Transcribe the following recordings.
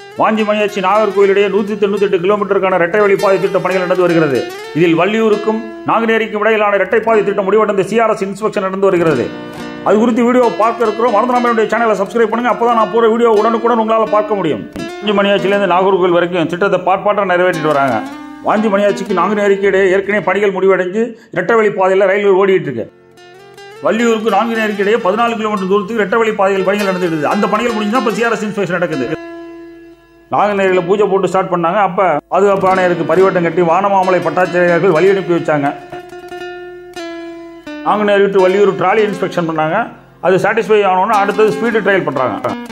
வாஞ்சி மணியாச்சி நாகர்கோவில் இடையே நூற்றி தொண்ணூத்தி எட்டு கிலோமீட்டருக்கான இரட்டை வழி பாதை திட்ட பணிகள் நடந்து வருகிறது இதில் வள்ளியூருக்கும் நாங்குநேரிக்கும் இடையிலான இரட்டை பாதை திட்டம் முடிவடைந்த சிஆர்எஸ் இன்ஸ்பெக்ஷன் நடந்து வருகிறது அது குறித்து வீடியோ பார்க்க இருக்கிறோம் மறந்து நம்ம என்னுடைய சேனலை சப்ஸ்கிரைப் பண்ணுங்க அப்பதான் நான் போற வீடியோ உடனுக்குடன் உங்களால் பார்க்க முடியும் வாஞ்சி மணியாச்சிலேருந்து நாகர்கோவில் வரைக்கும் திட்டத்தை பார்ப்பாட்டாக நிறைவேற்றிட்டு வராங்க வாஞ்சி மணியாச்சிக்கு நாங்குநேரிக்கு இடையே ஏற்கனவே பணிகள் முடிவடைஞ்சு இரட்டை வழி பாதையில் ரயில்கள் ஓடிட்டு இருக்கு வள்ளியூருக்கு நாங்குநேரிக்கு இடையே பதினாலு கிலோமீட்டர் தூரத்துக்கு இரட்டை வழி பாதைகள் பணிகள் நடந்துட்டு அந்த பணிகள் முடிஞ்சா இப்போ சிஆர்எஸ் இன்ஸ்பெக்ஷன் நடக்குது நாங்குநேரியில் பூஜை போட்டு ஸ்டார்ட் பண்ணாங்க அப்போ பாதுகாப்பு ஆணையருக்கு பரிவட்டம் கட்டி வானமாமலை பட்டாச்சாரியர்கள் வழி அனுப்பி வச்சாங்க நாங்குநேரி விட்டு வள்ளியூர் ட்ராலி இன்ஸ்பெக்ஷன் பண்ணாங்க அது சாட்டிஸ்ஃபை ஆனோன்னா அடுத்தது ஸ்பீடு ட்ரையல் பண்ணுறாங்க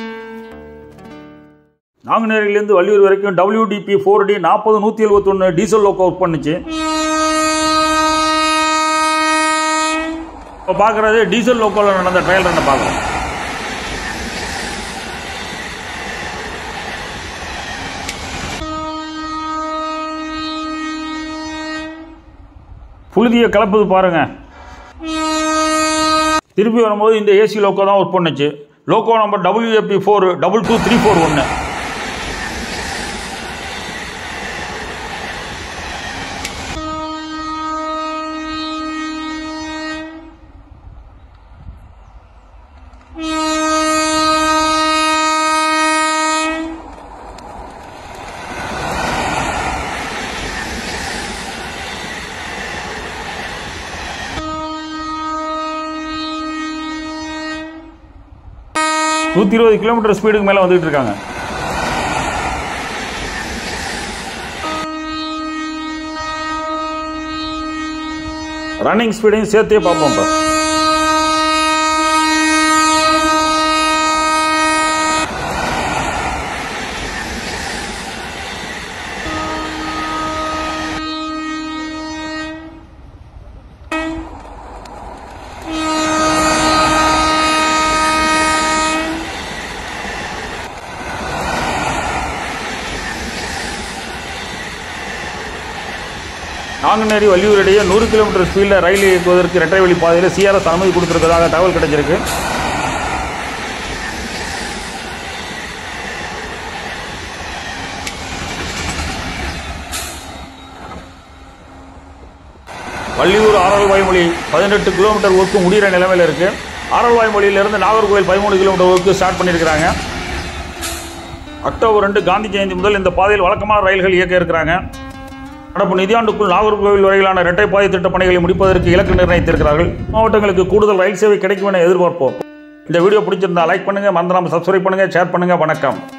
நாங்குநேரியிலேருந்து வள்ளியூர் வரைக்கும் டபிள்யூடிபி ஃபோர் டி நாற்பது நூற்றி எழுபத்தொன்று டீசல் லோக்கோ ஒர்க் பண்ணுச்சு இப்போ பார்க்குறது டீசல் லோக்கோவில் நடந்த ட்ரையல் ரன்னை பார்க்குறோம் புழுதியை கலப்புது பாருங்க திருப்பி வரும்போது இந்த ஏசி லோக்கோ தான் ஒர்க் பண்ணுச்சு loco number WDP four double two three four ஒன்று நூற்றி இருபது கிலோமீட்டர் ஸ்பீடுக்கு மேலே வந்துட்டு இருக்காங்க ரன்னிங் ஸ்பீடையும் சேர்த்தே பார்ப்போம் இப்போ நாங்குநேரி வள்ளியூர் இடையே நூறு கிலோமீட்டர் ஸ்பீடில் ரயில் இயக்குவதற்கு இரட்டை வழி பாதையில் சிஆர்எஸ் அனுமதி கொடுத்திருப்பதாக தகவல் கிடைச்சிருக்கு வள்ளியூர் ஆரல் வாய்மொழி பதினெட்டு கிலோமீட்டர் ஒர்க்கு முடிகிற நிலைமையில் இருக்கு ஆரல் வாய்மொழியிலிருந்து நாகர்கோவில் பதிமூணு கிலோமீட்டர் ஒர்க்கு ஸ்டார்ட் பண்ணியிருக்கிறாங்க அக்டோபர் ரெண்டு காந்தி ஜெயந்தி முதல் இந்த பாதையில் வழக்கமான ரயில்கள் இயக்க இருக்கிறாங்க நடப்பு நிதியாண்டுக்குள் நாகர்கோவில் வரையிலான இரட்டை பாதை திட்ட பணிகளை முடிப்பதற்கு இலக்கு நிர்ணயித்திருக்கிறார்கள் மாவட்டங்களுக்கு கூடுதல் ரயில் சேவை கிடைக்கும் என எதிர்பார்ப்போம் இந்த வீடியோ பிடிச்சிருந்தா லைக் பண்ணுங்க மறந்துடாம சப்ஸ்கிரைப் பண்ணுங்க ஷேர் பண்ணுங்க வணக்கம்